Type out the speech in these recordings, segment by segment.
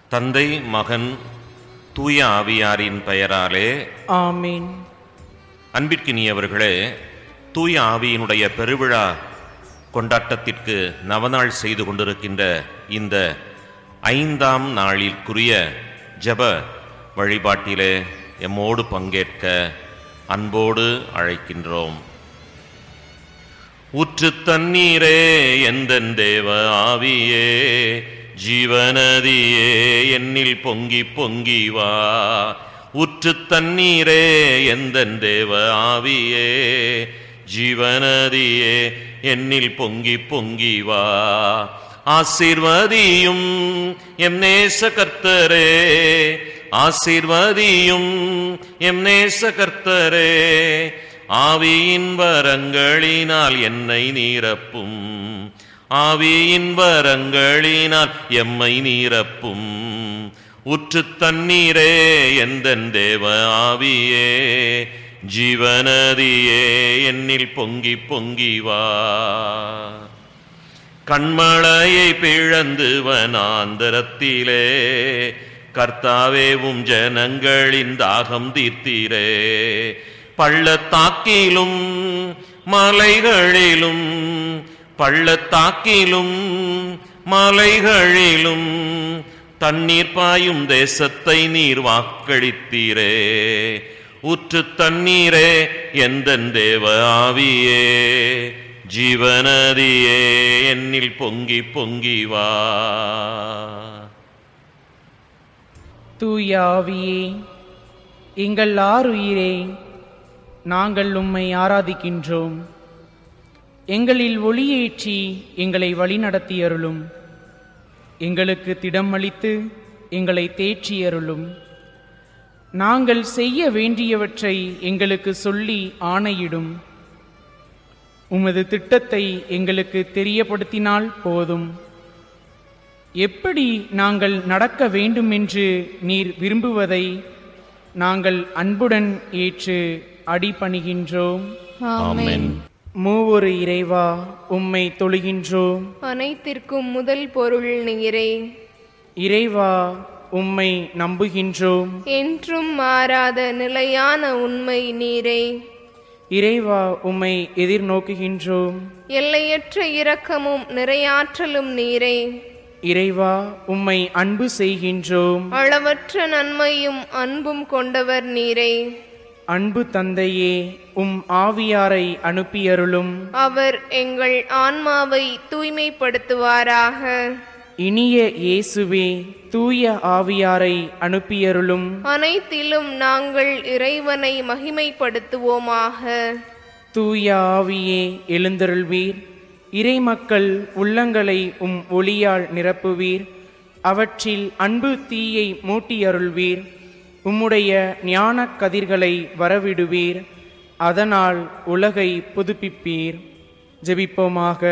தந்தை மகன் தூய ஆவியாரின் பெயராலே ஆமீன் அன்பிற்கினியவர்களே தூய ஆவியினுடைய பெருவிழா கொண்டாட்டத்திற்கு நவநாள் செய்து கொண்டிருக்கின்ற இந்த ஐந்தாம் நாளிற்குரிய ஜெப வழிபாட்டிலே எம்மோடு பங்கேற்க அன்போடு அழைக்கின்றோம் உற்று தண்ணீரே எந்தன் தேவ ஆவியே ஜீவநதியே என்னில் பொங்கி பொங்கி வா உற்று தண்ணீரே எந்தன் தேவ ஆவியே ஜீவநதியே என்னில் பொங்கி பொங்கி வா ஆசீர்வதியும் எம் நேச கர்த்தரே ஆசீர்வதியும் எம் நேச கர்த்தரே ஆவியின் வரங்களினால் என்னை நீரப்பும் ஆவியின் வரங்களினால் எம்மை நீரப்பும் உற்று தண்ணீரே எந்தன் தேவ ஆவியே ஜீவநதியே என்னில் பொங்கி பொங்கி வா கண்மலையை பிழந்து வனாந்தரத்திலே கர்த்தாவேவும் ஜனங்களின் தாகம் தீர்த்தீரே பள்ளத்தாக்கிலும் மலைகளிலும் பள்ளத்தாக்கிலும் மலைகளிலும் தண்ணீர் பாயும் தேசத்தை நீர் வாக்களித்தீரே உற்று தண்ணீரே எந்தன் தேவ ஆவியே ஜீவநதியே என்னில் பொங்கி பொங்கி வா தூய ஆவியே எங்கள் ஆறுயிரே நாங்கள் உம்மை ஆராதிக்கின்றோம் எங்களில் ஒளியேற்றி எங்களை வழிநடத்தி அருளும் எங்களுக்கு திடம் அளித்து எங்களை தேற்றி அருளும் நாங்கள் செய்ய வேண்டியவற்றை எங்களுக்கு சொல்லி ஆணையிடும் உமது திட்டத்தை எங்களுக்கு தெரியப்படுத்தினால் போதும் எப்படி நாங்கள் நடக்க வேண்டுமென்று நீர் விரும்புவதை நாங்கள் அன்புடன் ஏற்று அடிபணிகின்றோம் ஆமென் மூவொரு இறைவா உம்மை தொழுகின்றோம் அனைத்திற்கும் முதல் பொருள் நீரே இறைவா உம்மை நம்புகின்றோம் என்றும் மாறாத நிலையான உண்மை நீரே இறைவா உம்மை எதிர்நோக்குகின்றோம் எல்லையற்ற இரக்கமும் நிறையாற்றலும் நீரே இறைவா உம்மை அன்பு செய்கின்றோம் அளவற்ற நன்மையும் அன்பும் கொண்டவர் நீரே அன்பு தந்தையே உம் ஆவியாரை அனுப்பியருளும் அவர் எங்கள் ஆன்மாவை தூய்மைப்படுத்துவாராக இனிய இயேசுவே தூய ஆவியாரை அனுப்பியருளும் அனைத்திலும் நாங்கள் இறைவனை மகிமைப்படுத்துவோமாக தூய ஆவியே எழுந்தருள்வீர் இறைமக்கள் உள்ளங்களை உம் ஒளியால் நிரப்புவீர் அவற்றில் அன்பு தீயை மூட்டியருள்வீர் உம்முடைய ஞானக் கதிர்களை வரவிடுவீர் அதனால் உலகை புதுப்பிப்பீர் ஜெபிப்போமாக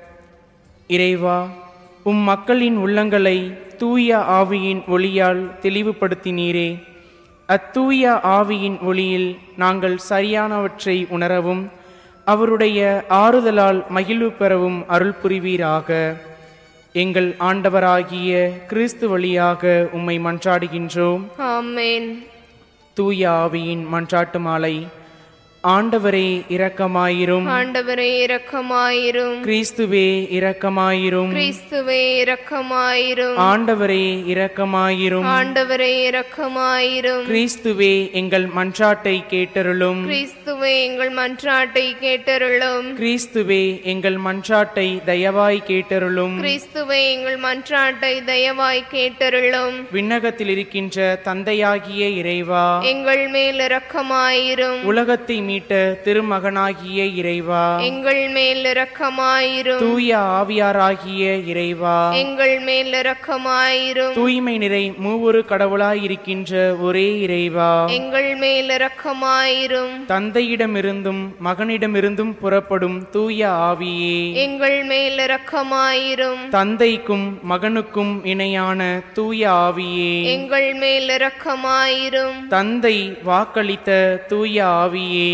இறைவா உம் மக்களின் உள்ளங்களை தூய ஆவியின் ஒளியால் தெளிவுபடுத்தினீரே அத்தூய ஆவியின் ஒளியில் நாங்கள் சரியானவற்றை உணரவும் அவருடைய ஆறுதலால் மகிழ்வு பெறவும் அருள் புரிவீராக எங்கள் ஆண்டவராகிய கிறிஸ்து வழியாக உம்மை மன்றாடுகின்றோம் ஆமென் தூய ஆவியின் மன்றாட்டு மாலை ஆண்டவரே இரக்கமாயிரும் ஆண்டவரே இரக்கமாயிரும் கிறிஸ்துவே இரக்கமாயிரும் கிறிஸ்துவே இரக்கமாயிரும் ஆண்டவரே இரக்கமாயிரும் ஆண்டவரே இரக்கமாயிரும் கிறிஸ்துவே எங்கள் மன்றாட்டை கேட்டருளும் கிறிஸ்துவே எங்கள் மன்றாட்டை கேட்டருளும் கிறிஸ்துவே எங்கள் மன்றாட்டை தயவாய் கேட்டருளும் கிறிஸ்துவே எங்கள் மன்றாட்டை தயவாய் கேட்டருளும் விண்ணகத்தில் இருக்கின்ற தந்தையாகிய இறைவா எங்கள் மேல் இரக்கமாயிரும் உலகத்தை மீட்ட திருமகனாகிய இறைவா எங்கள் மேல் இரக்கமாயிரும் தூய ஆவியாராகிய இறைவா எங்கள் மேல் இரக்கமாயிரும் தூய்மை நிறை மூவொரு கடவுளாய் இருக்கின்ற ஒரே இறைவா எங்கள் மேல் இரக்கமாயிரும் தந்தையிடமிருந்தும் மகனிடமிருந்தும் புறப்படும் தூய ஆவியே எங்கள் மேல் இரக்கமாயிரும் தந்தைக்கும் மகனுக்கும் இணையான தூய ஆவியே எங்கள் மேல் இரக்கமாயிரும் தந்தை வாக்களித்த தூய ஆவியே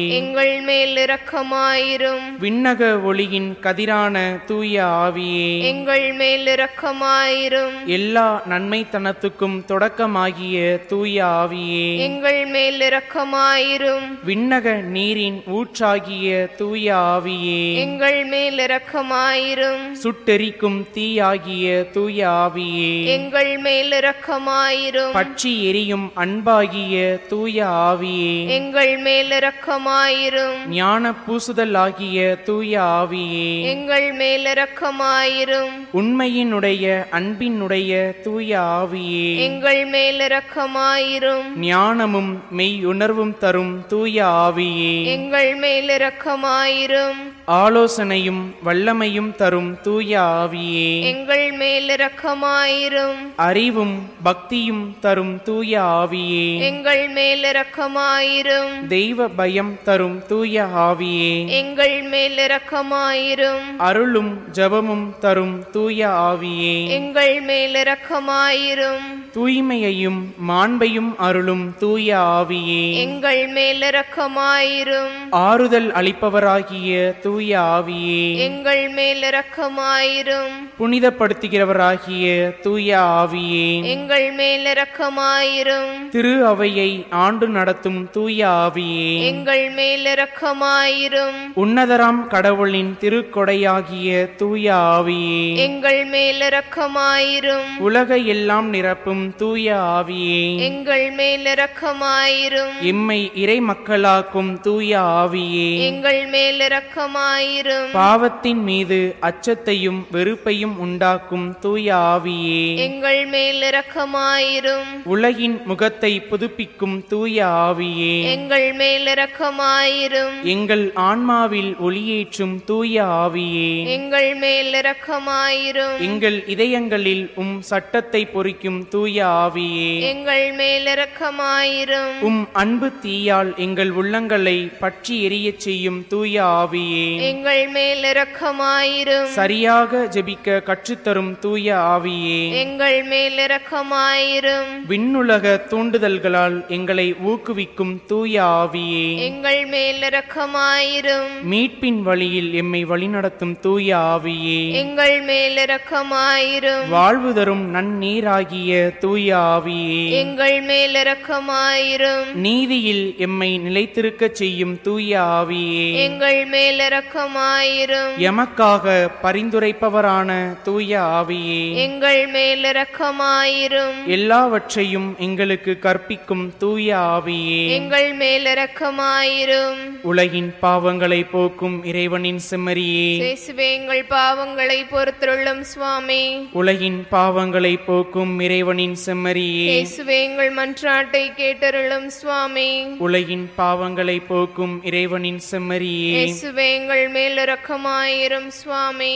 எங்கள் மேல் இரக்கமாயிரும் விண்ணக ஒளியின் கதிரான தூய ஆவியே எங்கள் மேல் இரக்கமாயிரும் எல்லா நன்மைத்தனத்துக்கும் தொடக்கமாகிய தூய ஆவியே எங்கள் மேல் இரக்கமாயிரும் விண்ணக நீரின் ஊற்றாகிய தூய ஆவியே எங்கள் மேல் இரக்கமாயிரும் சுட்டெரிக்கும் தீயாகிய தூய ஆவியே எங்கள் மேல் இரக்கமாயிரும் பற்றி எரியும் அன்பாகிய தூய ஆவியே எங்கள் மேல் இரக்கமாயிரும் ஞான பூசுதல் ஆகிய தூய ஆவியே எங்கள் மேல் இரக்கமாயிரும் உண்மையினுடைய அன்பினுடைய தூய ஆவியே எங்கள் மேல் இரக்கமாயிரும் ஞானமும் மெய் உணர்வும் தரும் தூய ஆவியே எங்கள் மேல் இரக்கமாயிரும் ஆலோசனையும் வல்லமையும் தரும் தூய ஆவியே எங்கள் மேல் இரக்கமாயிரும் அறிவும் பக்தியும் தரும் தூய ஆவியே எங்கள் மேல் இரக்கமாயிரும் தெய்வ பயம் தரும் தூய ஆவியே எங்கள் மேல் இரக்கமாயிரும் அருளும் ஜெபமும் தரும் தூய ஆவியே எங்கள் மேல் இரக்கமாயிரும் தூய்மையையும் மாண்பையும் அருளும் தூய ஆவியே எங்கள் மேல் இரக்கமாயிரும் ஆறுதல் அளிப்பவராகிய தூய ஆவியே எங்கள் மேல் இரக்கமாயிரும் புனிதப்படுத்துகிறவராகிய தூய ஆவியே எங்கள் மேல் இரக்கமாயிரும் திரு அவையை ஆண்டு நடத்தும் தூய ஆவியே எங்கள் மேல் இரக்கமாயிரும் உன்னதராம் கடவுளின் திருக்கொடையாகிய தூய ஆவியே எங்கள் மேல் இரக்கமாயிரும் உலக எல்லாம் நிரப்பும் தூய ஆவியே எங்கள் மேல் இரக்கமாயிரும் எம்மை இறை மக்களாக்கும் தூய ஆவியே எங்கள் மேல் இரக்கமாயிரும் பாவத்தின் மீது அச்சத்தையும் வெறுப்பையும் உண்டாக்கும் தூய ஆவியே எங்கள் மேல் இரக்கமாயிரும் உலகின் முகத்தை புதுப்பிக்கும் தூய ஆவியே எங்கள் மேல் இரக்கமாயிரும் எங்கள் ஆன்மாவில் ஒளியேற்றும் தூய ஆவியே எங்கள் மேல் இரக்கமாயிரும் எங்கள் இதயங்களில் உம் சட்டத்தை பொறிக்கும் தூய ஆவியே எங்கள் மேல் இரக்கமாயிரும் உம் அன்பு தீயால் எங்கள் உள்ளங்களை பற்றி எரியச் செய்யும் தூய ஆவியே எங்கள் மேல் இரக்கமாயிரும் சரியாக ஜெபிக்க கற்றுத்தரும் தூய ஆவியே எங்கள் மேல் இரக்கமாயிரும் விண்ணுலக தூண்டுதல்களால் எங்களை ஊக்குவிக்கும் தூய ஆவியே எங்கள் மேல் இரக்கமாயிரும் மீட்பின் வழியில் எம்மை வழிநடத்தும் தூய ஆவியே எங்கள் மேல் இரக்கமாயிரும் வாழ்வு தரும் நன்னீராகிய தூய ஆவியே எங்கள் மேல் இரக்கமாயிரும் நீதியில் எம்மை நிலைத்திருக்கச் செய்யும் தூய ஆவியே எங்கள் மேல் இரக்கமாயிரும் எமக்காக பரிந்துரைப்பவரான தூய ஆவியே எங்கள் மேல் இரக்கமாயிரும் எல்லாவற்றையும் எங்களுக்கு கற்பிக்கும் தூய ஆவியே எங்கள் மேல் இரக்கமாயிரும் உலகின் பாவங்களை போக்கும் இறைவனின் செம்மறியே இயேசுவே எங்கள் பாவங்களை பொறுத்துள்ளும் சுவாமி உலகின் பாவங்களை போக்கும் இறைவனின் செம்மறியே இயேசுவே எங்கள் மன்றாட்டை கேட்டருளும் சுவாமி உலகின் பாவங்களை போக்கும் இறைவனின் செம்மறியே இயேசுவே எங்கள் மேல் இரக்கமாயிரும் சுவாமி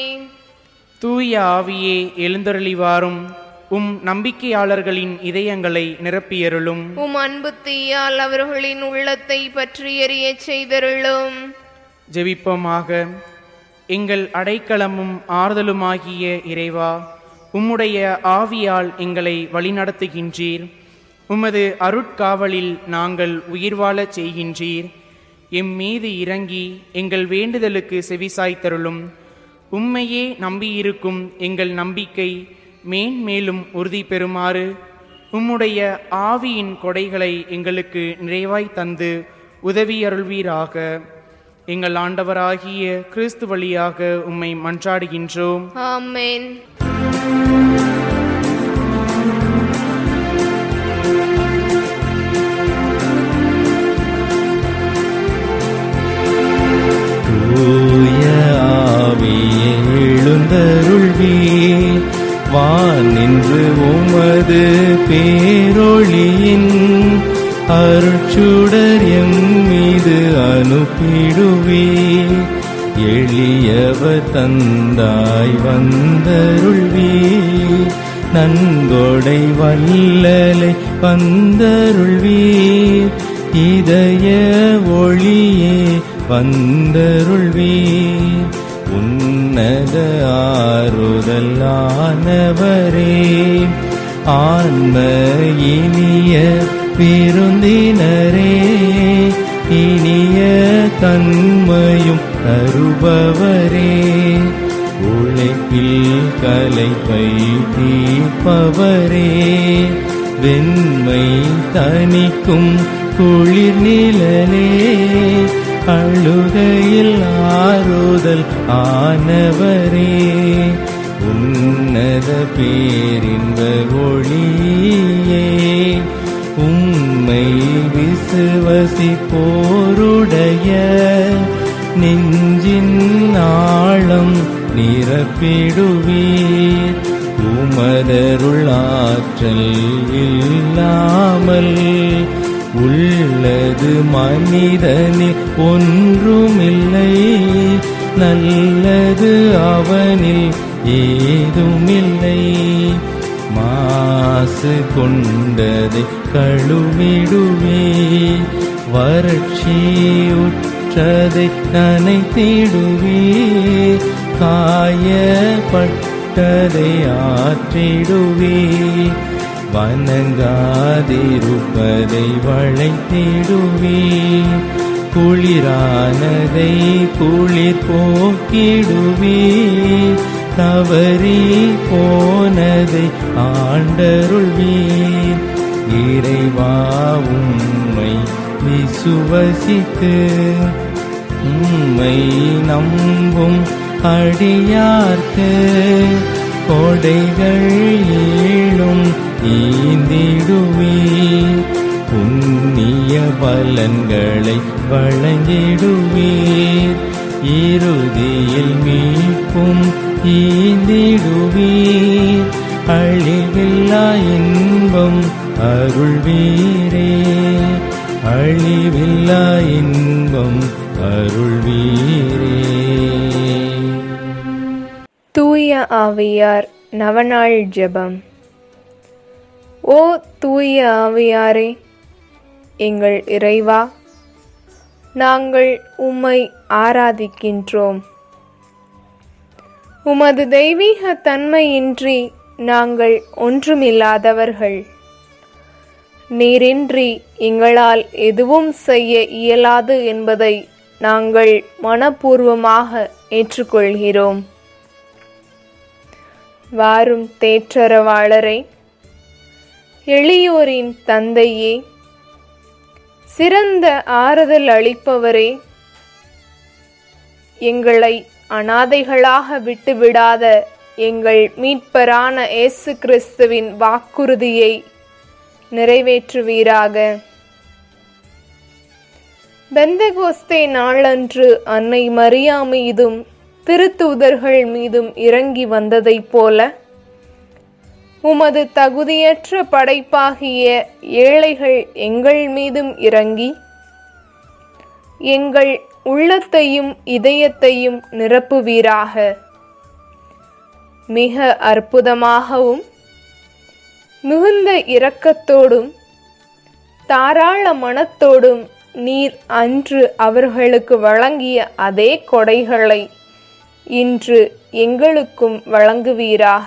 தூய ஆவியே எழுந்தருளி வாரும் உம் நம்பிக்கையாளர்களின் இதயங்களை நிரப்பியருளும் உம் அன்பு தீயால் அவர்களின் உள்ளத்தை பற்றி எறியச் செய்தருளும் ஜெபிப்போமாக எங்கள் அடைக்கலமும் ஆறுதலுமாகிய இறைவா உம்முடைய ஆவியால் எங்களை வழிநடத்துகின்றீர் உமது அருட்காவலில் நாங்கள் உயிர் வாழச் செய்கின்றீர் எம் மீது இறங்கி எங்கள் வேண்டுதலுக்கு செவிசாய்த்தருளும் உம்மையே நம்பியிருக்கும் எங்கள் நம்பிக்கை மேன்மேலும் உறுதி பெறுமாறு உம்முடைய ஆவியின் கொடைகளை எங்களுக்கு நிறைவாய் தந்து உதவியருள்வீராக எங்கள் ஆண்டவராகிய கிறிஸ்து வழியாக உம்மை மன்றாடுகின்றோம் ஆமென் தூய ஆவியே எழுந்தருள்வி வான் நின்று உமது பேரொளியின் அருட்சுடர் எம் மீது அனுப்பிடுவே எளியவர் தந்தாய் வந்தருள்வி நன்கொடை வல்லலை வந்தருள்வீர் இதய ஒளியே வந்தருள்வீர் உன்னத ஆறுதலானவரே ஆன்ம இனிய விருந்தினரே இனிய தன்மையும் தருபவரே உழைப்பில் கலைப்பை தீர்ப்பவரே வெண்மை தனிக்கும் குளிர் நிழலே அழுகையில் ஆறுதல் ஆனவரே உன்னத பேரின்ப ஒளியே உம்மை விசுவசிப்போருடைய நெஞ்சின் ஆழம் நிரப்பிடுவீர் உமதருள் ஆற்றல் இல்லாமல் உள்ளது மனிதனில் ஒன்றுமில்லை நல்லது அவனில் ஏதுமில்லை மாசு கொண்டதை கழுவிடுவே வறட்சியுற்றதை நனைத்திடுவே காயப்பட்டதை ஆற்றிடுவே வணங்காதிருப்பதை வளைத்திடுவே குளிரானதை குளிர் போக்கிடுவே தவறி போனதை ஆண்டருள்வீர் இறைவா உம்மை விசுவசித்து உம்மை நம்பும் அடியார்க்கு கொடைகள் ஏழும் ஈந்திடுவீர் புண்ணிய பலன்களை வழங்கிடுவீர் இறுதியில் மீட்பும் ஈந்திடுவீர் அழிவில்லா இன்பம் அருள்வீரே அழிவில்லா இன்பம் அருள்வீரே தூய ஆவியார் நவநாள் ஜெபம் ஓ தூய ஆவியாரே எங்கள் இறைவா நாங்கள் உம்மை ஆராதிக்கின்றோம் உமது தெய்வீக தன்மையின்றி நாங்கள் ஒன்றுமில்லாதவர்கள் நீரின்றி எங்களால் எதுவும் செய்ய இயலாது என்பதை நாங்கள் மனப்பூர்வமாக ஏற்றுக்கொள்கிறோம் வாரும் தேற்றரவாளரை எளியோரின் தந்தையே சிறந்த ஆறுதல் அளிப்பவரே எங்களை அனாதைகளாக விட்டுவிடாத எங்கள் மீட்பரான இயேசு கிறிஸ்துவின் வாக்குறுதியை நிறைவேற்றுவீராக பெந்தகோஸ்தே நாளன்று அன்னை மரியா மீதும் திருத்தூதர்கள் மீதும் இறங்கி வந்ததைப் போல உமது தகுதியற்ற படைப்பாகிய ஏழைகள் எங்கள் மீதும் இறங்கி எங்கள் உள்ளத்தையும் இதயத்தையும் நிரப்புவீராக மிக அற்புதமாகவும் மிகுந்த இரக்கத்தோடும் தாராள மனத்தோடும் நீர் அன்று அவர்களுக்கு வழங்கிய அதே கொடைகளை இன்று எங்களுக்கும் வழங்குவீராக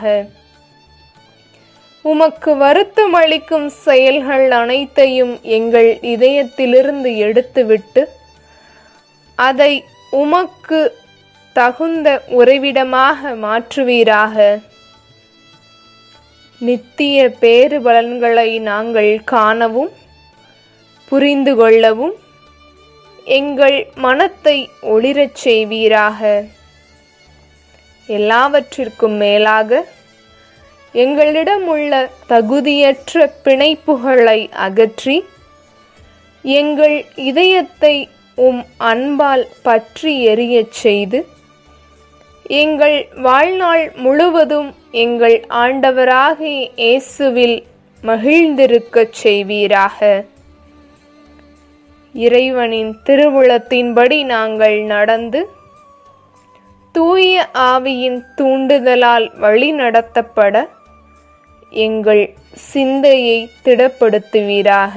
உமக்கு வருத்தம் அளிக்கும் செயல்கள் அனைத்தையும் எங்கள் இதயத்திலிருந்து எடுத்துவிட்டு அதை உமக்கு தகுந்த உறைவிடமாக மாற்றுவீராக நித்திய பேறு பலன்களை நாங்கள் காணவும் புரிந்து கொள்ளவும் எங்கள் மனத்தை ஒளிரச் செய்வீராக எல்லாவற்றிற்கும் மேலாக எங்களிடம் உள்ள தகுதியற்ற பிணைப்புகளை அகற்றி எங்கள் இதயத்தை உம் அன்பால் பற்றி எரியச் செய்து எங்கள் வாழ்நாள் முழுவதும் எங்கள் ஆண்டவராகிய இயேசுவில் மகிழ்ந்திருக்கச் செய்வீராக இறைவனின் திருவுளத்தின்படி நாங்கள் நடந்து தூய ஆவியின் தூண்டுதலால் வழி நடத்தப்பட எங்கள் சிந்தையை திடப்படுத்துவீராக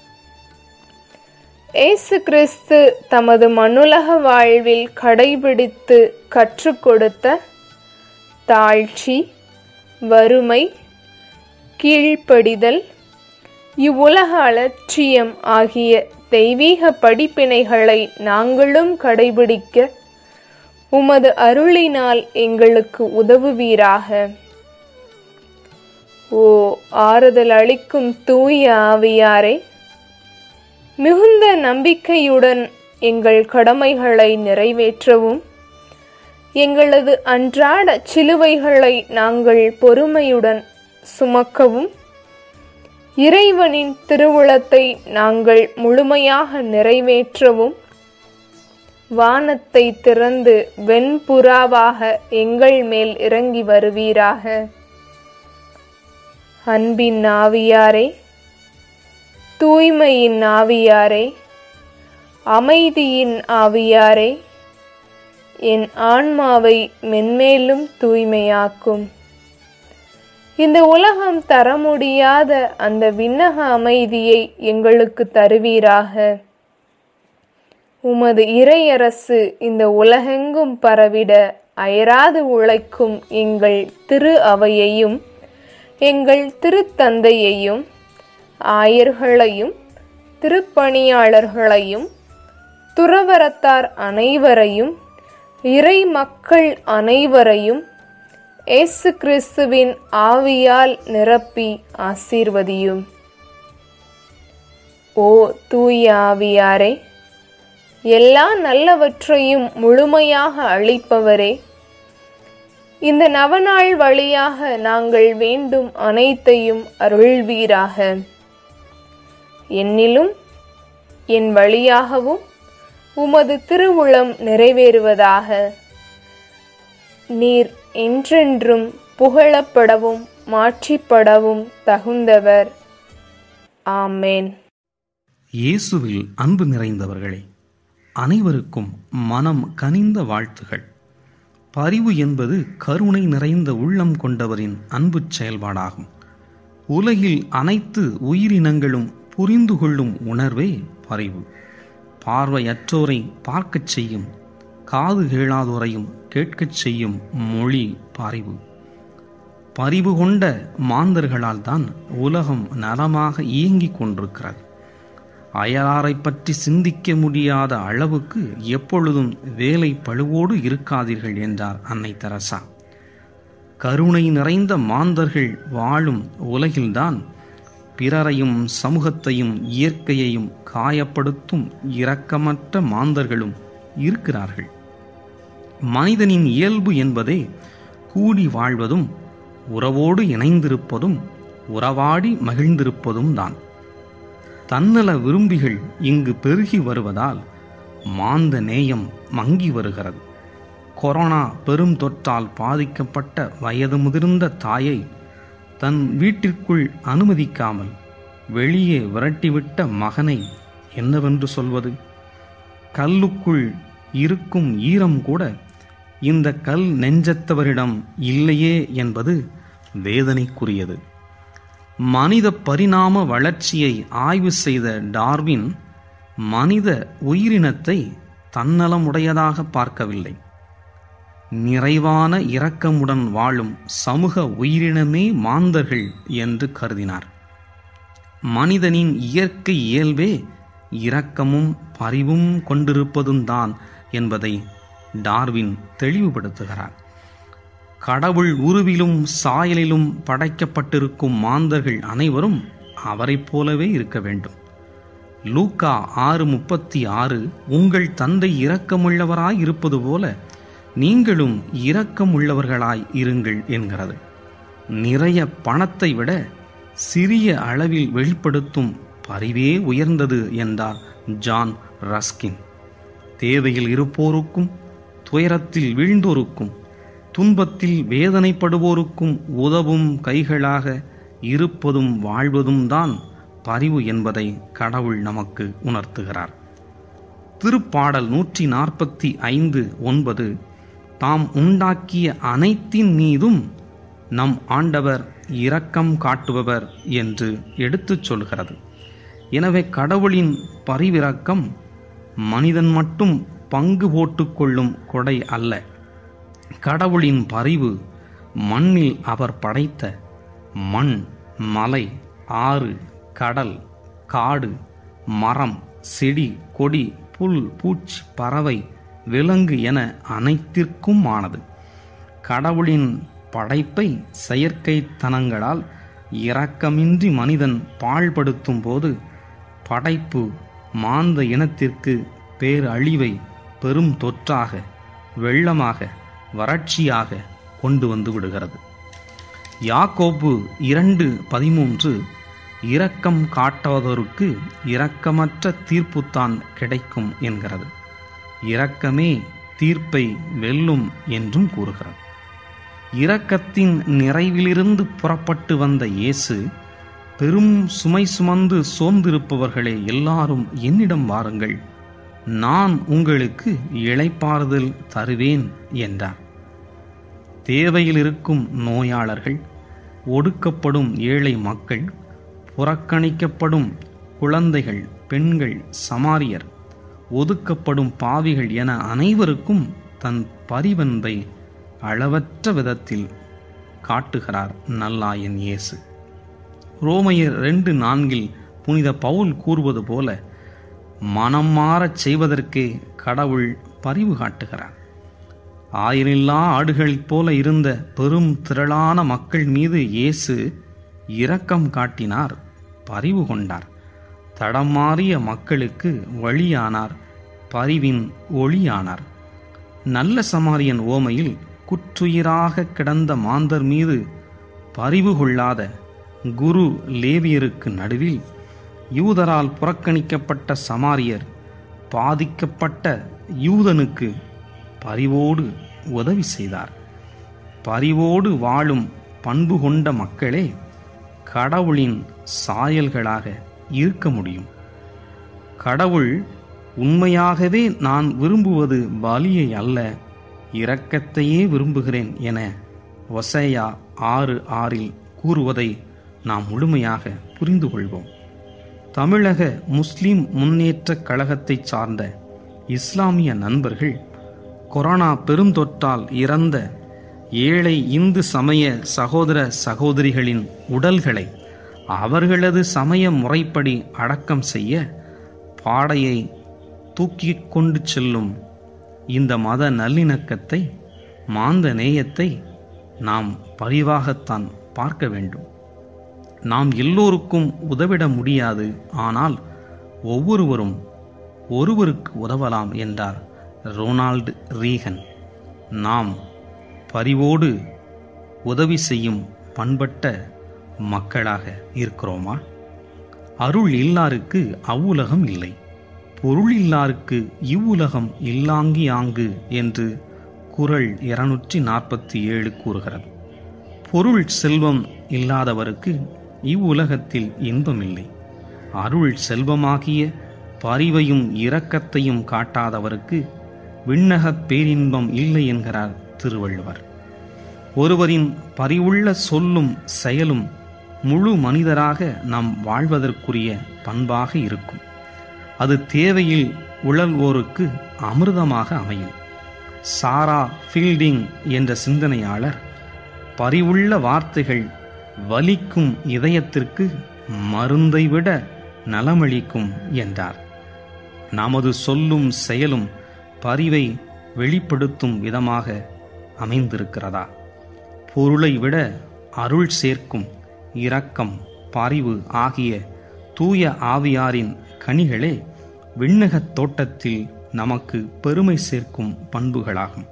இயேசு கிறிஸ்து தமது மனுலக வாழ்வில் கடைபிடித்து கற்றுக் கொடுத்த தாழ்ச்சி வறுமை கீழ்ப்படிதல் இவ்வுலக அலட்சியம் ஆகிய தெய்வீக படிப்பினைகளை நாங்களும் கடைபிடிக்க உமது அருளினால் எங்களுக்கு உதவுவீராக ஓ ஆறுதல் அளிக்கும் தூய ஆவியாரே மிகுந்த நம்பிக்கையுடன் எங்கள் கடமைகளை நிறைவேற்றவும் எங்களது அன்றாட சிலுவைகளை நாங்கள் பொறுமையுடன் சுமக்கவும் இறைவனின் திருவுளத்தை நாங்கள் முழுமையாக நிறைவேற்றவும் வானத்தை திறந்து வெண்புறாவாக எங்கள் மேல் இறங்கி வருவீராக அன்பின் ஆவியாரே தூய்மையின் ஆவியாரே அமைதியின் ஆவியாரே என் ஆன்மாவை மென்மேலும் தூய்மையாக்கும் இந்த உலகம் தர முடியாத அந்த விண்ணக அமைதியை எங்களுக்கு தருவீராக உமது இறையரசு இந்த உலகெங்கும் பரவிட அயராது உழைக்கும் எங்கள் திரு அவையையும் எங்கள் திருத்தந்தையையும் ஆயர்களையும் திருப்பணியாளர்களையும் துறவரத்தார் அனைவரையும் இறை மக்கள் அனைவரையும் இயேசு கிறிஸ்துவின் ஆவியால் நிரப்பி ஆசீர்வதியும் ஓ தூய ஆவியாரே எல்லா நல்லவற்றையும் முழுமையாக அளிப்பவரே இந்த நவநாள் வழியாக நாங்கள் வேண்டும் அனைத்தையும் அருள்வீராக என்னிலும் என் வழியாகவும் உமது திருவுளம் நிறைவேறுவதாக நீர் என்றென்றும் புகழப்படவும் மாற்றிப்படவும் தகுந்தவர் ஆமேன் இயேசுவில் அன்பு நிறைந்தவர்களே அனைவருக்கும் மனம் கனிந்த வாழ்த்துகள் பரிவு என்பது கருணை நிறைந்த உள்ளம் கொண்டவரின் அன்புச் செயல்பாடாகும் உலகில் அனைத்து உயிரினங்களும் புரிந்து கொள்ளும் உணர்வே பரிவு பார்வையற்றோரை பார்க்கச் செய்யும் காது கேளாதோரையும் கேட்கச் செய்யும் மொழி பரிவு பரிவு கொண்ட மாந்தர்களால் தான் உலகம் நலமாக இயங்கிக் கொண்டிருக்கிறது அயலாரை பற்றி சிந்திக்க முடியாத அளவுக்கு எப்பொழுதும் வேலை பழுவோடு இருக்காதீர்கள் என்றார் அன்னை தெரசா கருணை நிறைந்த மாந்தர்கள் வாழும் உலகில்தான் பிறரையும் சமூகத்தையும் இயற்கையையும் காயப்படுத்தும் இரக்கமற்ற மாந்தர்களும் இருக்கிறார்கள் மனிதனின் இயல்பு என்பதே கூடி வாழ்வதும் உறவோடு இணைந்திருப்பதும் உறவாடி மகிழ்ந்திருப்பதும் தான் தன்னல விரும்பிகள் இங்கு பெருகி வருவதால் மாந்த நேயம் மங்கி வருகிறது கொரோனா பெரும் தொற்றால் பாதிக்கப்பட்ட வயது முதிர்ந்த தாயை தன் வீட்டிற்குள் அனுமதிக்காமல் வெளியே விரட்டிவிட்ட மகனை என்னவென்று சொல்வது கல்லுக்குள் இருக்கும் ஈரம் கூட இந்த கல் நெஞ்சத்தவரிடம் இல்லையே என்பது வேதனைக்குரியது மனித பரிணாம வளர்ச்சியை ஆய்வு செய்த டார்வின் மனித உயிரினத்தை தன்னலமுடையதாக பார்க்கவில்லை நிறைவான இரக்கமுடன் வாழும் சமூக உயிரினமே மாந்தர்கள் என்று கருதினார் மனிதனின் இயற்கை இயல்பே இரக்கமும் பரிவும் கொண்டிருப்பதும் தான் என்பதை டார்வின் தெளிவுபடுத்துகிறார் கடவுள் உருவிலும் சாயலிலும் படைக்கப்பட்டிருக்கும் மாந்தர்கள் அனைவரும் அவரைப் போலவே இருக்க வேண்டும் லூக்கா ஆறு முப்பத்தி ஆறு உங்கள் தந்தை இரக்கமுள்ளவராய் இருப்பது போல நீங்களும் இரக்கமுள்ளவர்களாய் இருங்கள் என்கிறது நிறைய பணத்தை விட சிறிய அளவில் வெளிப்படுத்தும் பரிவே உயர்ந்தது என்றார் ஜான் ரஸ்கின் தேவையில் இருப்போருக்கும் துயரத்தில் வீழ்ந்தோருக்கும் துன்பத்தில் வேதனைப்படுவோருக்கும் உதவும் கைகளாக இருப்பதும் வாழ்வதும் தான் பரிவு என்பதை கடவுள் நமக்கு உணர்த்துகிறார் திருப்பாடல் நூற்றி நாற்பத்தி ஐந்து ஒன்பது தாம் உண்டாக்கிய அனைத்தின் மீதும் நம் ஆண்டவர் இரக்கம் காட்டுபவர் என்று எடுத்துச் சொல்கிறது எனவே கடவுளின் பரிவிரக்கம் மனிதன் மட்டும் பங்கு போட்டுக்கொள்ளும் கொடை அல்ல கடவுளின் பரிவு மண்ணில் அவர் படைத்த மண் மலை ஆறு கடல் காடு மரம் செடி கொடி புல் பூச்சி பறவை விலங்கு என அனைத்திற்கும் ஆனது கடவுளின் படைப்பை செயற்கைத்தனங்களால் இரக்கமின்றி மனிதன் பாழ்படுத்தும் போது படைப்பு மாந்த இனத்திற்கு பேரழிவை பெரும் தொற்றாக வெள்ளமாக வறட்சியாக கொண்டு வந்து விடுகிறது யாக்கோப்பு இரண்டு பதிமூன்று இரக்கம் காட்டாதோருக்கு இரக்கமற்ற தீர்ப்புத்தான் கிடைக்கும் என்கிறது இரக்கமே தீர்ப்பை வெல்லும் என்றும் கூறுகிறது இரக்கத்தின் நிறைவிலிருந்து புறப்பட்டு வந்த இயேசு பெரும் சுமை சுமந்து சோர்ந்திருப்பவர்களே எல்லாரும் என்னிடம் வாருங்கள் நான் உங்களுக்கு இளைப்பாறுதல் தருவேன் என்றார் தேவையில் இருக்கும் நோயாளர்கள் ஒடுக்கப்படும் ஏழை மக்கள் புறக்கணிக்கப்படும் குழந்தைகள் பெண்கள் சமாரியர் ஒதுக்கப்படும் பாவிகள் என அனைவருக்கும் தன் பரிவன்பை அளவற்ற விதத்தில் காட்டுகிறார் நல்லாயன் இயேசு ரோமையர் ரெண்டு நான்கில் புனித பவுல் கூறுவது போல மனம் மாறச் செய்வதற்கே கடவுள் பரிவு காட்டுகிறார் ஆயிரில்லா ஆடுகளைப் போல இருந்த பெரும் திரளான மக்கள் மீது இயேசு இரக்கம் காட்டினார் பரிவு கொண்டார் தடம் மாறிய மக்களுக்கு வழியானார் பரிவின் ஒளியானார் நல்ல சமாரியன் ஓமையில் குற்றுயிராக கிடந்த மாந்தர் மீது பரிவு கொள்ளாத குரு லேவியருக்கு நடுவில் யூதரால் புறக்கணிக்கப்பட்ட சமாரியர் பாதிக்கப்பட்ட யூதனுக்கு பரிவோடு உதவி செய்தார் பரிவோடு வாழும் பண்பு கொண்ட மக்களே கடவுளின் சாயல்களாக இருக்க முடியும் கடவுள் உண்மையாகவே நான் விரும்புவது பலியை அல்ல இரக்கத்தையே விரும்புகிறேன் என ஒசையா ஆறு ஆறில் கூறுவதை நாம் முழுமையாக புரிந்து கொள்வோம் தமிழக முஸ்லிம் முன்னேற்றக் கழகத்தைச் சார்ந்த இஸ்லாமிய நண்பர்கள் கொரோனா பெருந்தொற்றால் இறந்த ஏழை இந்து சமய சகோதர சகோதரிகளின் உடல்களை அவர்களது சமய முறைப்படி அடக்கம் செய்ய பாடையை தூக்கிக் கொண்டு செல்லும் இந்த மத நல்லிணக்கத்தை மாந்த நேயத்தை நாம் பரிவாகத்தான் பார்க்க வேண்டும் நாம் எல்லோருக்கும் உதவிட முடியாது ஆனால் ஒவ்வொருவரும் ஒருவருக்கு உதவலாம் என்றார் ரொனால்டு ரீகன் நாம் பரிவோடு உதவி செய்யும் பண்பட்ட மக்களாக இருக்கிறோமா அருள் இல்லாருக்கு அவ்வுலகம் இல்லை பொருள் இல்லாருக்கு இவ்வுலகம் இல்லாங்கி ஆங்கு என்று குறள் இருநூற்றி நாற்பத்தி ஏழு கூறுகிறது பொருள் செல்வம் இல்லாதவருக்கு இவ்வுலகத்தில் இன்பமில்லை அருள் செல்வமாகிய பரிவையும் இரக்கத்தையும் காட்டாதவருக்கு விண்ணகப் பேரின்பம் இல்லை என்கிறார் திருவள்ளுவர் ஒருவரின் பரிவுள்ள சொல்லும் செயலும் முழு மனிதராக நாம் வாழ்வதற்குரிய பண்பாக இருக்கும் அது தேவையில் உழல்வோருக்கு அமிர்தமாக அமையும் சாரா ஃபீல்டிங் என்ற சிந்தனையாளர் பரிவுள்ள வார்த்தைகள் வலிக்கும் இதயத்திற்கு மருந்தை விட நலமளிக்கும் என்றார் நமது சொல்லும் செயலும் பரிவை வெளிப்படுத்தும் விதமாக அமைந்திருக்கிறதா பொருளை விட அருள் சேர்க்கும் இரக்கம் பரிவு ஆகிய தூய ஆவியாரின் கனிகளே விண்ணகத் தோட்டத்தில் நமக்கு பெருமை சேர்க்கும் பண்புகளாகும்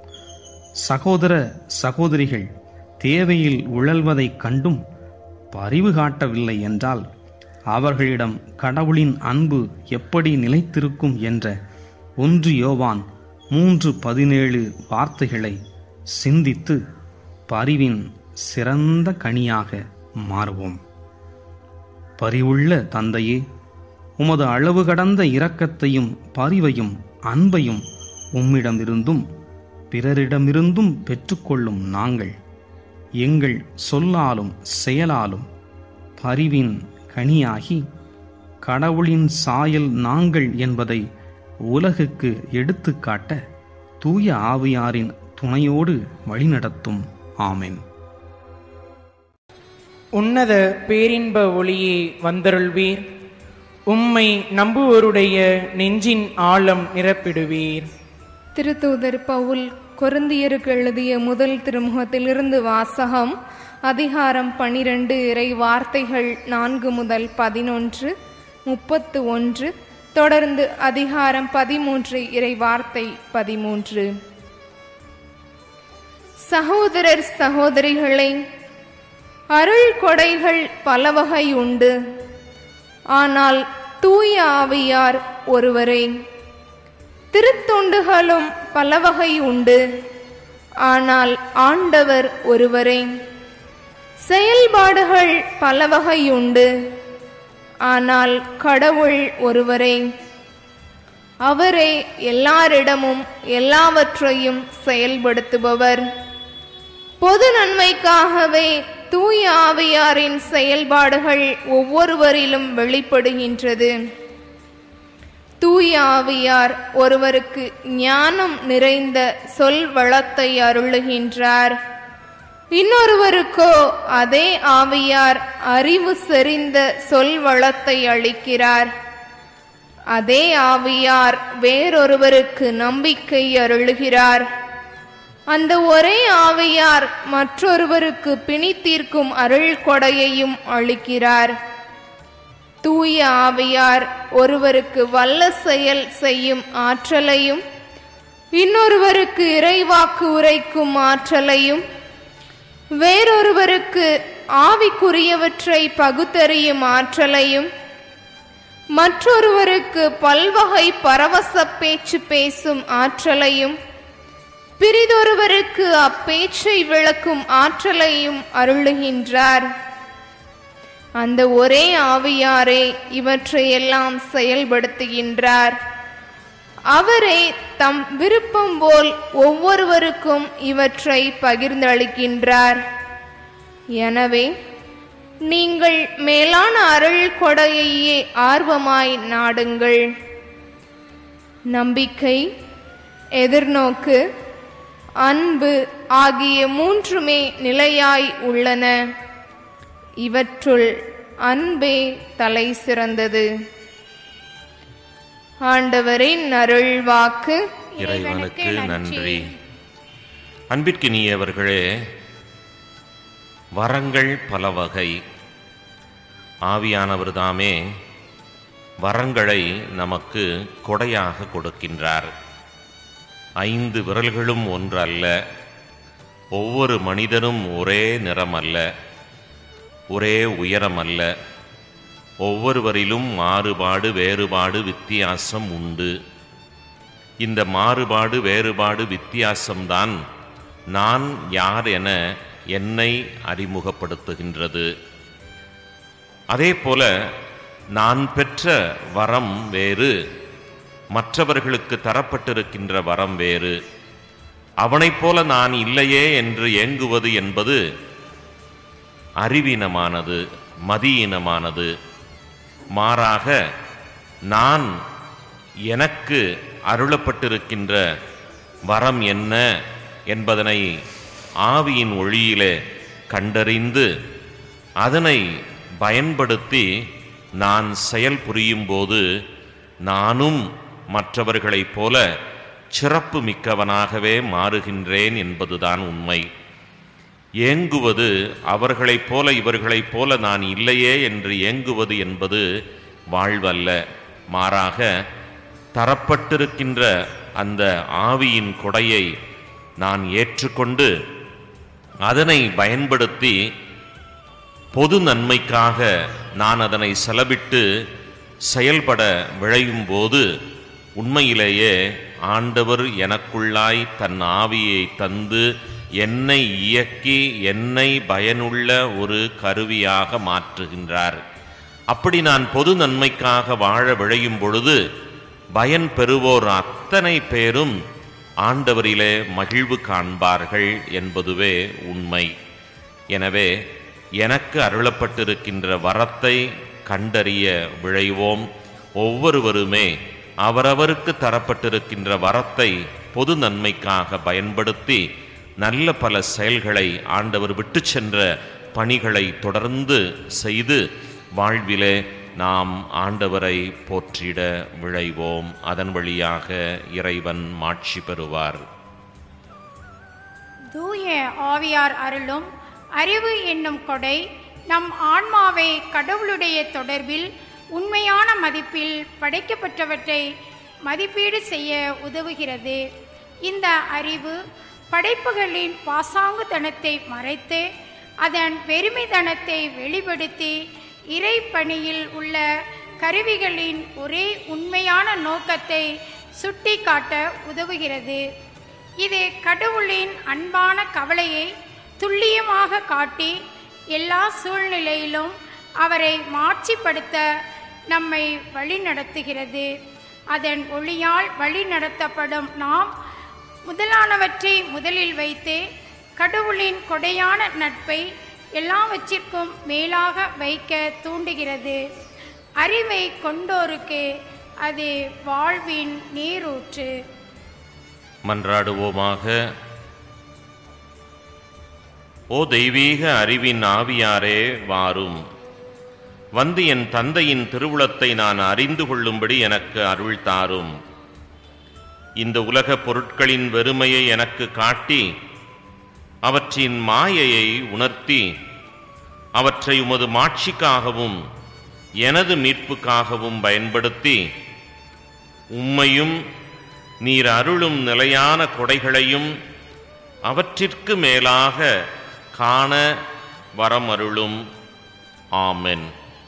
சகோதர சகோதரிகள் தேவையில் உழல்வதைக் கண்டும் பரிவு காட்டவில்லை என்றால் அவர்களிடம் கடவுளின் அன்பு எப்படி நிலைத்திருக்கும் என்ற ஒன்று யோவான் மூன்று பதினேழு வார்த்தைகளை சிந்தித்து பரிவின் சிறந்த கனியாக மாறுவோம் பரிவுள்ள தந்தையே உமது அளவு கடந்த இரக்கத்தையும் பரிவையும் அன்பையும் உம்மிடமிருந்தும் பிறரிடமிருந்தும் பெற்றுக்கொள்ளும் நாங்கள் எங்கள் சொல்லாலும் செயலாலும் பரிவின் கனியாகி கடவுளின் சாயல் நாங்கள் என்பதை உலகுக்கு எடுத்துக்காட்ட தூய ஆவியாரின் துணையோடு வழிநடத்தும் ஆமென் உன்னத பேரின்ப ஒளியே வந்தருள்வீர் உம்மை நம்புவோருடைய நெஞ்சின் ஆழம் நிரப்பிடுவீர் திருத்தூதர் பவுல் கொருந்தியருக்கு எழுதிய முதல் திருமுகத்திலிருந்து வாசகம் அதிகாரம் பனிரெண்டு இறை வார்த்தைகள் நான்கு முதல் பதினொன்று முப்பத்து ஒன்று தொடர்ந்து அதிகாரம் பதிமூன்று இறை வார்த்தை பதிமூன்று சகோதரர் சகோதரிகளே அருள் கொடைகள் பல வகை உண்டு ஆனால் தூய ஆவியார் ஒருவரே திருத்தொண்டுகளும் பல வகை உண்டு ஆனால் ஆண்டவர் ஒருவரே செயல்பாடுகள் பல வகை உண்டு ஆனால் கடவுள் ஒருவரே அவரே எல்லாரிடமும் எல்லாவற்றையும் செயல்படுத்துபவர் பொது நன்மைக்காகவே தூய ஆவியாரின் செயல்பாடுகள் ஒவ்வொருவரிலும் வெளிப்படுகின்றது தூய ஆவியார் ஒருவருக்கு ஞானம் நிறைந்த சொல் வளத்தை அருளுகின்றார் இன்னொருவருக்கோ அதே ஆவியார் அறிவு செறிந்த சொல் வளத்தை அளிக்கிறார் அதே ஆவியார் வேறொருவருக்கு நம்பிக்கை அருளுகிறார் அந்த ஒரே ஆவியார் மற்றொருவருக்கு பிணி தீர்க்கும் அருள் கொடையையும் அளிக்கிறார் தூய ஆவியார் ஒருவருக்கு வல்ல செயல் செய்யும் ஆற்றலையும் இன்னொருவருக்கு இறைவாக்கு உரைக்கும் ஆற்றலையும் வேறொருவருக்கு ஆவிக்குரியவற்றை பகுத்தறியும் ஆற்றலையும் மற்றொருவருக்கு பல்வகை பரவச பேச்சு பேசும் ஆற்றலையும் பிரிதொருவருக்கு அப்பேச்சை விளக்கும் ஆற்றலையும் அருளுகின்றார் அந்த ஒரே ஆவியாரே இவற்றையெல்லாம் செயல்படுத்துகின்றார் அவரே தம் விருப்பம் போல் ஒவ்வொருவருக்கும் இவற்றை பகிர்ந்தளிக்கின்றார் எனவே நீங்கள் மேலான அருள் கொடையையே ஆர்வமாய் நாடுங்கள் நம்பிக்கை எதிர்நோக்கு அன்பு ஆகிய மூன்றுமே நிலையாய் உள்ளன இவற்றுள் அன்பே தலை சிறந்தது ஆண்டவரின் அருள் வாக்கு இறைவனுக்கு நன்றி அன்பிற்கினியவர்களே வரங்கள் பல வகை ஆவியானவர் தாமே வரங்களை நமக்கு கொடையாக கொடுக்கின்றார் ஐந்து விரல்களும் ஒன்றல்ல ஒவ்வொரு மனிதனும் ஒரே நிறமல்ல ஒரே உயரமல்ல ஒவ்வொருவரிலும் மாறுபாடு வேறுபாடு வித்தியாசம் உண்டு இந்த மாறுபாடு வேறுபாடு வித்தியாசம்தான் நான் யார் என என்னை அறிமுகப்படுத்துகின்றது அதே போல நான் பெற்ற வரம் வேறு மற்றவர்களுக்கு தரப்பட்டிருக்கின்ற வரம் வேறு அவனைப் போல நான் இல்லையே என்று ஏங்குவது என்பது அறிவீனமானது மதியீனமானது மாறாக நான் எனக்கு அருளப்பட்டிருக்கின்ற வரம் என்ன என்பதனை ஆவியின் ஒளியிலே கண்டறிந்து அதனை பயன்படுத்தி நான் செயல் புரியும் போது நானும் மற்றவர்களைப் போல சிறப்பு மிக்கவனாகவே மாறுகின்றேன் என்பதுதான் உண்மை ஏங்குவது அவர்களைப் போல இவர்களைப் போல நான் இல்லையே என்று ஏங்குவது என்பது வாழ்வல்ல மாறாக தரப்பட்டிருக்கின்ற அந்த ஆவியின் கொடையை நான் ஏற்றுக்கொண்டு அதனை பயன்படுத்தி பொது நன்மைக்காக நான் அதனை செலவிட்டு செயல்பட விழையும் போது உண்மையிலேயே ஆண்டவர் எனக்குள்ளாய் தன் ஆவியை தந்து என்னை இயக்கி என்னை பயனுள்ள ஒரு கருவியாக மாற்றுகின்றார் அப்படி நான் பொது நன்மைக்காக வாழ விழையும் பொழுது பயன் பெறுவோர் அத்தனை பேரும் ஆண்டவரிலே மகிழ்வு காண்பார்கள் என்பதுவே உண்மை எனவே எனக்கு அருளப்பட்டிருக்கின்ற வரத்தை கண்டறிய விழைவோம் ஒவ்வொருவருமே அவரவருக்கு தரப்பட்டிருக்கின்ற வரத்தை பொது நன்மைக்காக பயன்படுத்தி நல்ல பல செயல்களை ஆண்டவர் விட்டு சென்ற பணிகளை தொடர்ந்து செய்து வாழ்விலே நாம் ஆண்டவரை போற்றிட விழைவோம் அதன் வழியாக இறைவன் மாட்சி பெறுவார் தூய ஆவியார் அருளும் அறிவு என்னும் கொடை நம் ஆன்மாவை கடவுளுடைய தொடர்பில் உண்மையான மதிப்பில் படைக்கப்பட்டவற்றை மதிப்பீடு செய்ய உதவுகிறது இந்த அறிவு படைப்புகளின் பாசாங்குத்தனத்தை மறைத்து அதன் வெறுமைத்தனத்தை வெளிப்படுத்தி இறைப்பணியில் உள்ள கருவிகளின் ஒரே உண்மையான நோக்கத்தை சுட்டிக்காட்ட உதவுகிறது இது கடவுளின் அன்பான கவலையை துல்லியமாக காட்டி எல்லா சூழ்நிலையிலும் அவரை மாட்சிப்படுத்த நம்மை வழிநடத்துகிறது அதன் ஒளியால் வழிநடத்தப்படும் நாம் முதலானவற்றை முதலில் வைத்து கடவுளின் கொடையான நட்பை எல்லாவற்றிற்கும் மேலாக வைக்க தூண்டுகிறது அறிவை கொண்டோருக்கு அது வாழ்வின் நீரூற்று மன்றாடுவோமாக ஓ தெய்வீக அறிவின் ஆவியாரே வாரும் வந்து என் தந்தையின் திருவுளத்தை நான் அறிந்து கொள்ளும்படி எனக்கு அருள் தாரும் இந்த உலகப் பொருட்களின் வெறுமையை எனக்கு காட்டி அவற்றின் மாயையை உணர்த்தி அவற்றை உமது மாட்சிக்காகவும் எனது மீட்புக்காகவும் பயன்படுத்தி உம்மையும் நீர் அருளும் நிலையான கொடைகளையும் அவற்றிற்கு மேலாக காண வரமருளும் ஆமென்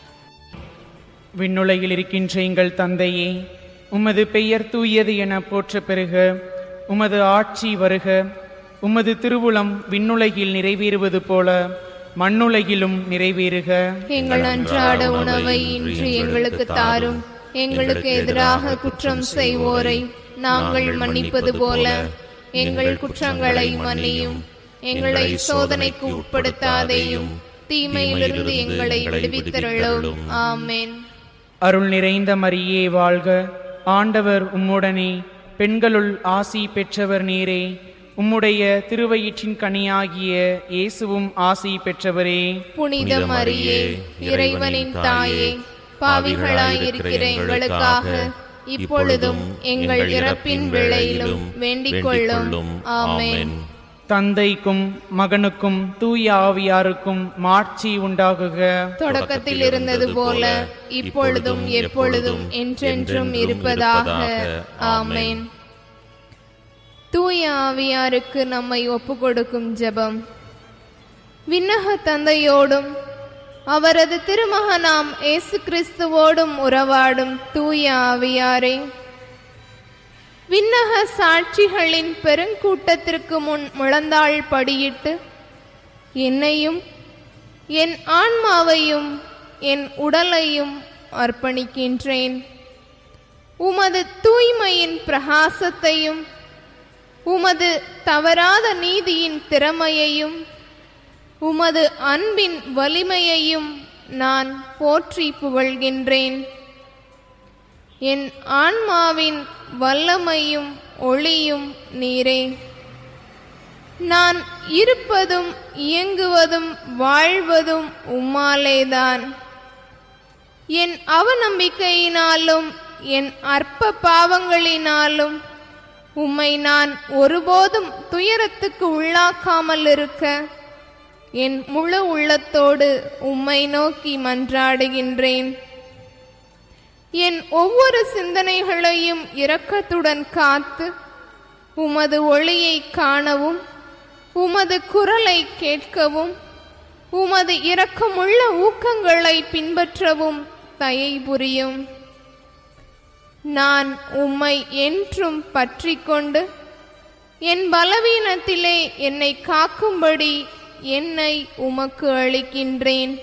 விண்ணுலகில் இருக்கின்ற எங்கள் தந்தையே உமது பெயர் தூயது என போற்ற பெறுக உமது ஆட்சி வருக உமது திருவுளம் விண்ணுலகில் நிறைவேறுவது போல மண்ணுலகிலும் நிறைவேறுக எங்கள் அன்றாட உணவை இன்று எங்களுக்கு தாரும் எங்களுக்கு எதிராக குற்றம் செய்வோரை நாங்கள் மன்னிப்பது போல எங்கள் குற்றங்களை மன்னியும் எங்களை சோதனைக்கு உட்படுத்தாதேயும் தீமையிலிருந்து எங்களை விடுவித்தருளும் ஆமென் அருள் நிறைந்த மரியே வாழ்க ஆண்டவர் உம்முடனே பெண்களுள் ஆசி பெற்றவர் நீரே உம்முடைய திருவயிற்றின் கனியாகிய இயேசுவும் ஆசி பெற்றவரே புனித மரியே இறைவனின் தாயே பாவிகளாய் இருக்கிற எங்களுக்காக இப்பொழுதும் எங்கள் இறப்பின் வேளையிலும் வேண்டிக் கொள்ளும் ஆமென் தந்தைக்கும் மகனுக்கும் தூய ஆவியாருக்கும் மாட்சி உண்டாகுக தொடக்கத்தில் இருந்தது போல இப்பொழுதும் எப்பொழுதும் என்றென்றும் இருப்பதாக ஆமென் தூய ஆவியாருக்கு நம்மை ஒப்புக்கொடுக்கும் ஜெபம் விண்ணக தந்தையோடும் அவரது திருமகனாம் இயேசு கிறிஸ்துவோடும் உறவாடும் தூய ஆவியாரே விண்ணக சாட்சிகளின் பெருங்கூட்டத்திற்கு முன் முழந்தாள் படியிட்டு என்னையும் என் ஆன்மாவையும் என் உடலையும் அர்ப்பணிக்கின்றேன் உமது தூய்மையின் பிரகாசத்தையும் உமது தவறாத நீதியின் திறமையையும் உமது அன்பின் வலிமையையும் நான் போற்றி புகழ்கின்றேன் என் ஆன்மாவின் வல்லமையும் ஒளியும் நீரே நான் இருப்பதும் இயங்குவதும் வாழ்வதும் உம்மாலேதான் என் அவநம்பிக்கையினாலும் என் அற்ப பாவங்களினாலும் உம்மை நான் ஒருபோதும் துயரத்துக்கு உள்ளாக்காமல் இருக்க என் முழு உள்ளத்தோடு உம்மை நோக்கி மன்றாடுகின்றேன் என் ஒவ்வொரு சிந்தனைகளையும் இரக்கத்துடன் காத்து உமது ஒளியை காணவும் உமது குரலை கேட்கவும் உமது இரக்கமுள்ள ஊக்கங்களை பின்பற்றவும் தயை புரியும் நான் உம்மை என்றும் பற்றிக்கொண்டு என் பலவீனத்திலே என்னை காக்கும்படி என்னை உமக்கு அளிக்கின்றேன்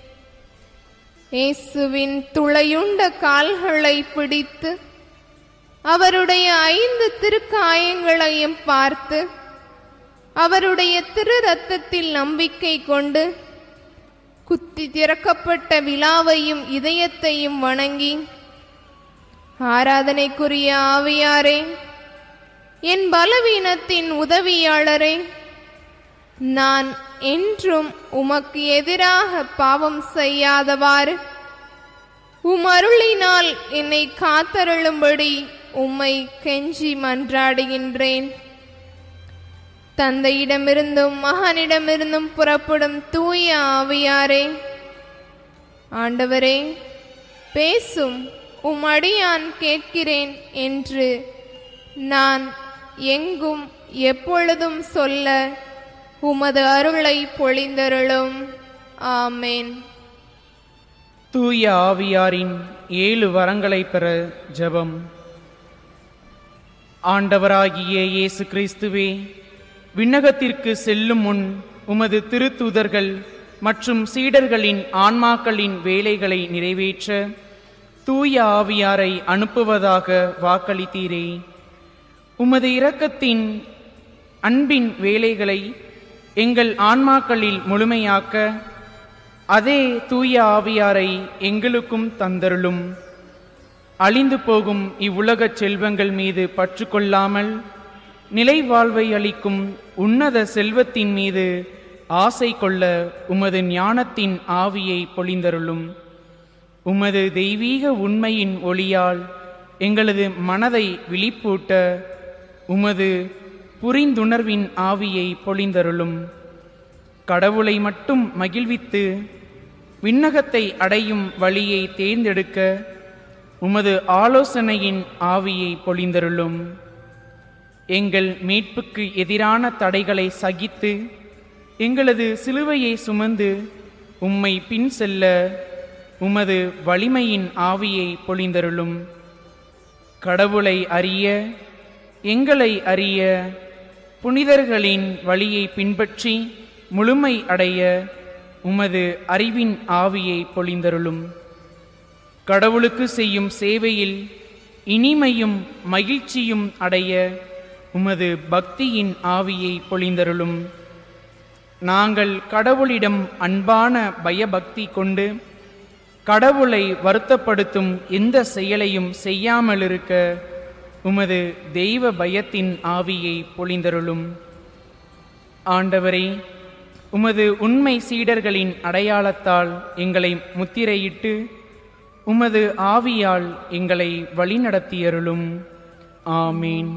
இயேசுவின் துளையுண்ட கால்களை பிடித்து அவருடைய ஐந்து திருக்காயங்களையும் பார்த்து அவருடைய திரு ரத்தத்தில் நம்பிக்கை கொண்டு குத்தி திறக்கப்பட்ட விழாவையும் இதயத்தையும் வணங்கி ஆராதனைக்குரிய ஆவியாரே என் பலவீனத்தின் உதவியாளரே நான் என்றும் உமக்கு எதிராக பாவம் செய்யாதவாறு உம் அருளினால் என்னை காத்தருளும்படி உம்மை கெஞ்சி மன்றாடுகின்றேன் தந்தையிடமிருந்தும் மகனிடமிருந்தும் புறப்படும் தூய ஆவியாரே ஆண்டவரே பேசும் உம் அடியான் கேட்கிறேன் என்று நான் எங்கும் எப்பொழுதும் சொல்ல உமது அருளை பொழிந்தருளும் ஆமேன் தூய ஆவியாரின் ஏழு வரங்களை பெற ஜெபம் ஆண்டவராகிய இயேசு கிறிஸ்துவே விண்ணகத்திற்கு செல்லும் முன் உமது திருத்தூதர்கள் மற்றும் சீடர்களின் ஆன்மாக்களின் வேலைகளை நிறைவேற்ற தூய ஆவியாரை அனுப்புவதாக வாக்களித்தீரே உமது இரக்கத்தின் அன்பின் வேலைகளை எங்கள் ஆன்மாக்களில் முழுமையாக்க அதே தூய ஆவியாரை எங்களுக்கும் தந்தருளும் அழிந்து போகும் இவ்வுலகச் செல்வங்கள் மீது பற்று கொள்ளாமல் நிலை வாழ்வை அளிக்கும் உன்னத செல்வத்தின் மீது ஆசை கொள்ள உமது ஞானத்தின் ஆவியை பொழிந்தருளும் உமது தெய்வீக உண்மையின் ஒளியால் எங்களது மனதை விழிப்பூட்ட உமது புரிந்துணர்வின் ஆவியை பொழிந்தருளும் கடவுளை மட்டும் மகிழ்வித்து விண்ணகத்தை அடையும் வழியை தேர்ந்தெடுக்க உமது ஆலோசனையின் ஆவியை பொழிந்தருளும் எங்கள் மீட்புக்கு எதிரான தடைகளை சகித்து எங்களது சிலுவையை சுமந்து உம்மை பின் செல்ல உமது வலிமையின் ஆவியை பொழிந்தருளும் கடவுளை அறிய எங்களை அறிய புனிதர்களின் வழியை பின்பற்றி முழுமை அடைய உமது அறிவின் ஆவியை பொழிந்தருளும் கடவுளுக்கு செய்யும் சேவையில் இனிமையும் மகிழ்ச்சியும் அடைய உமது பக்தியின் ஆவியை பொழிந்தருளும் நாங்கள் கடவுளிடம் அன்பான பயபக்தி கொண்டு கடவுளை வருத்தப்படுத்தும் எந்த செயலையும் செய்யாமல் இருக்க உமது தெய்வ பயத்தின் ஆவியை பொழிந்தருளும் ஆண்டவரே உமது உண்மை சீடர்களின் அடையாளத்தால் எங்களை முத்திரையிட்டு உமது ஆவியால் எங்களை வழிநடத்தியருளும் ஆமீன்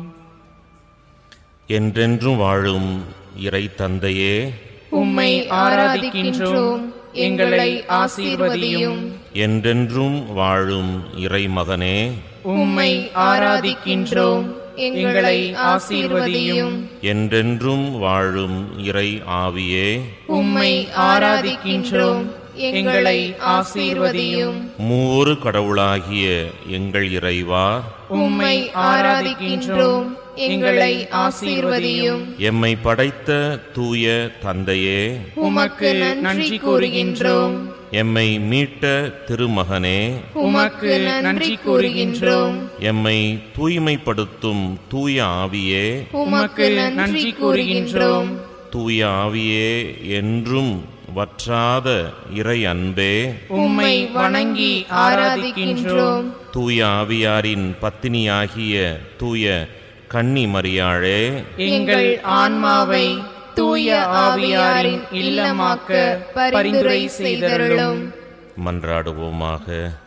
என்றென்றும் வாழும் இறை தந்தையே உம்மை ஆராதிக்கின்றோம் எங்களை ஆசீர்வதியும் என்றென்றும் வாழும் இறை மகனே உம்மை ஆராதிக்கின்றோம் எங்களை ஆசீர்வதியும் என்றென்றும் வாழும் இறை ஆவியே உம்மை ஆராதிக்கின்றோம் எங்களை ஆசீர்வதியும் மூவொரு கடவுளாகிய எங்கள் இறைவா உம்மை ஆராதிக்கின்றோம் எங்களை ஆசீர்வதியும் எம்மை படைத்த தூய தந்தையே உமக்கு நன்றி கூறுகின்றோம் எம்மை மீட்ட திருமகனே உமக்கு நன்றி கூறுகின்றோம் எம்மை தூய்மைப்படுத்தும் தூய ஆவியே உமக்கு நன்றி கூறுகின்றோம் தூய ஆவியே என்றும் வற்றாத இறை அன்பே உம்மை வணங்கி ஆராதிக்கின்றோம் தூய ஆவியாரின் பத்தினியாகிய தூய கன்னி மரியாளே எங்கள் ஆன்மாவை தூய ஆவியாரின் இல்லமாக்க பரிந்துரை செய்தருளும் மன்றாடுவோமாக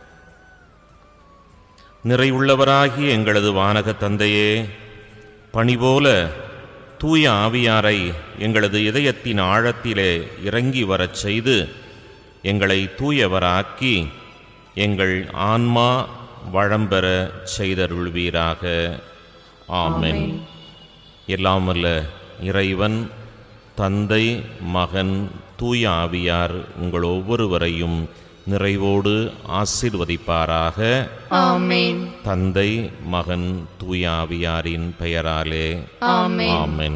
நிறைவுள்ளவராகிய எங்களது வானக தந்தையே பணிபோல தூய ஆவியாரை எங்களது இதயத்தின் ஆழத்திலே இறங்கி வரச் செய்து எங்களை தூயவராக்கி எங்கள் ஆன்மா வளம்பெற செய்தருள்வீராக ஆமென் எல்லாம் வல்ல இறைவன் தந்தை மகன் தூய ஆவியார் உங்கள் ஒவ்வொருவரையும் நிறைவோடு ஆசீர்வதிப்பாராக ஆமென் தந்தை மகன் தூய ஆவியாரின் பெயராலே ஆமென் ஆமென்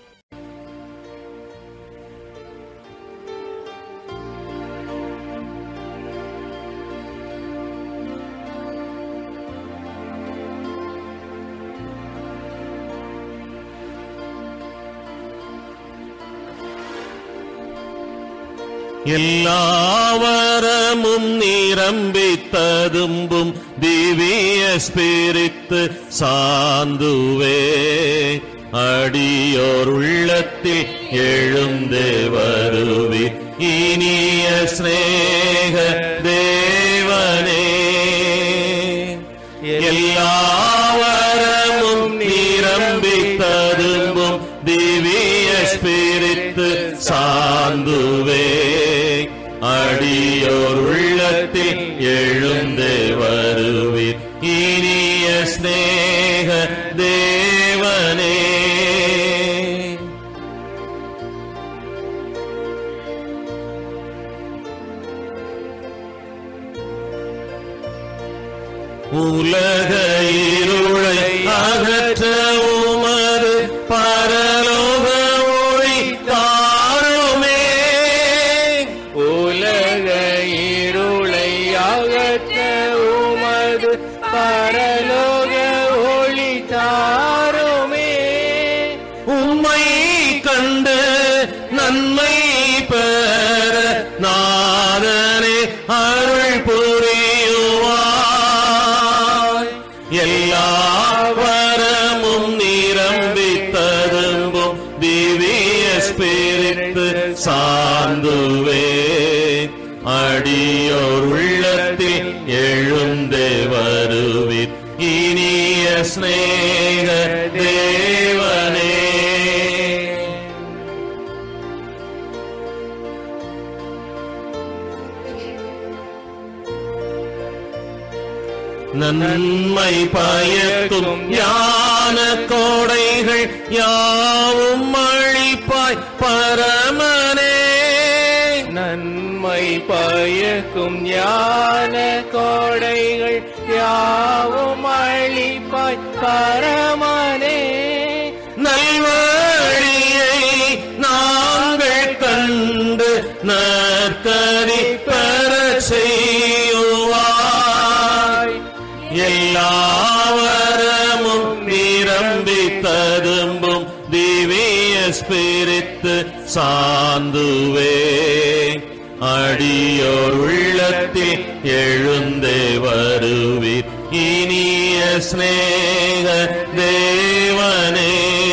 எல்லாவரமும் நிரம்பி ததும்பும் திவ்ய ஸ்பிரித்து சாந்துவே அடியோர் உள்ளத்தில் எழுந்தே வருவி இனிய ஸ்நேக தேவனே எல்லாவரமும் நிரம்பி ததும்பும் திவ்ய ஸ்பிரித்து சாந்துவே அடியோர் உள்ளத்தில் எழுந்து வருவீர் இனிய ஸ்நேக தேவனே உலக இருளை அகற்ற உமது பரலோக ஒளி தாருமே உலக இருளை அகற்ற உமது பரலோக ஒளி தாருமே உம்மை கண்டு நன்மை பெற நாதனே அருள் புரியுவாய் எல்லா வரமும் நிரம்பி ததும்பும் திவ்ய ஸ்பிரித்து சார்ந்துவே அடியோர் உள்ளத்தில் எழுந்தே வருவீர் இனிய ஸ்நேக தேவனே நன்மை பயக்கும் ஞான கோடைகள் யாவும் அழிப்பாய் பரமனே நன்மை பயக்கும் ஞான கோடைகள் யாவும் அழிப்பாய் பரமனே நல்வழியை நாங்கள் கண்டு நற்கரி பெற செய்யுவாய் எல்லாவரமும் நிரம்பி ததும்பும் திவ்ய ஸ்பிரித்து சாந்துவே அடியோர் உள்ளத்தில் எழுந்தே வருவீர் இனிய ஸ்நேக தேவனே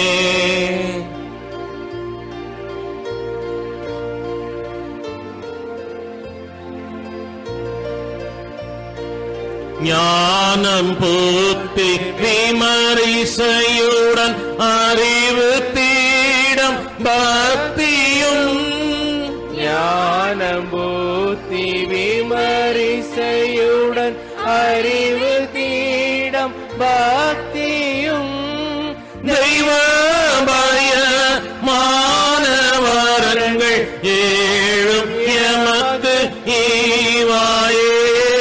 ஞானம் புத்தி விமரிசையுடன் அறிவு தீடம் பக்தியும் ஞானம் பூத்தி விமரிசையுடன் அறிவு தீடம் பக்தியும் தெய்வ பய மாணவரங்கள் ஏழும் எமக்கு ஈவாயே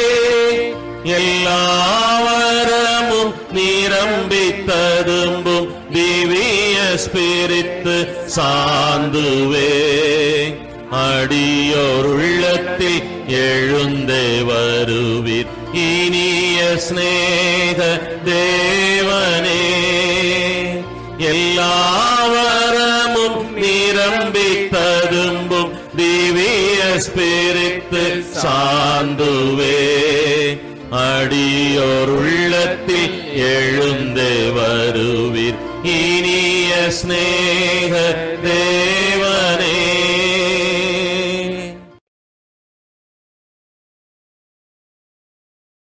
எல்லாவரமும் நிரம்பி ததும்பும் திவ்ய ஸ்பிரித்து சாந்துவே அடியோர் உள்ளத்தில் எழுந்தே வருவீர் இனிய ஸ்நேக தேவனே எல்லாவரமும் நிரம்பி ததும்பும் திவ்ய ஸ்பிரித்து சாந்துவே அடியோர் உள்ளத்தில் எழுந்தே வருவீர் இனிய ஸ்நேக தேவனே